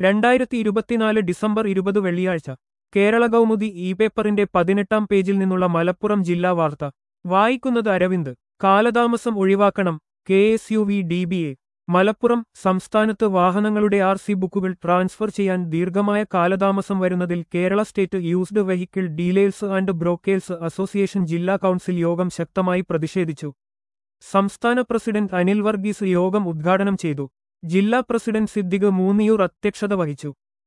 രണ്ടായിരത്തി ഇരുപത്തിനാല് ഡിസംബർ ഇരുപത് വെള്ളിയാഴ്ച കേരള കൗമുദി ഇ പേപ്പറിന്റെ പതിനെട്ടാം പേജിൽ നിന്നുള്ള മലപ്പുറം ജില്ലാ വാർത്ത വായിക്കുന്നത് അരവിന്ദ് കാലതാമസം ഒഴിവാക്കണം K S U V D B A Malappuram സംസ്ഥാനത്ത് വാഹനങ്ങളുടെ ആർ സി ബുക്കുകൾ ട്രാൻസ്ഫർ ചെയ്യാൻ ദീർഘമായ കാലതാമസം വരുന്നതിൽ Kerala state used vehicle dealers and brokers association ജില്ലാ കൗൺസിൽ യോഗം ശക്തമായി പ്രതിഷേധിച്ചു സംസ്ഥാന പ്രസിഡന്റ് അനിൽ വർഗീസ് യോഗം ഉദ്ഘാടനം ചെയ്തു ജില്ലാ പ്രസിഡന്റ് സിദ്ദിഖ് മൂന്നിയൂർ അധ്യക്ഷത വഹിച്ചു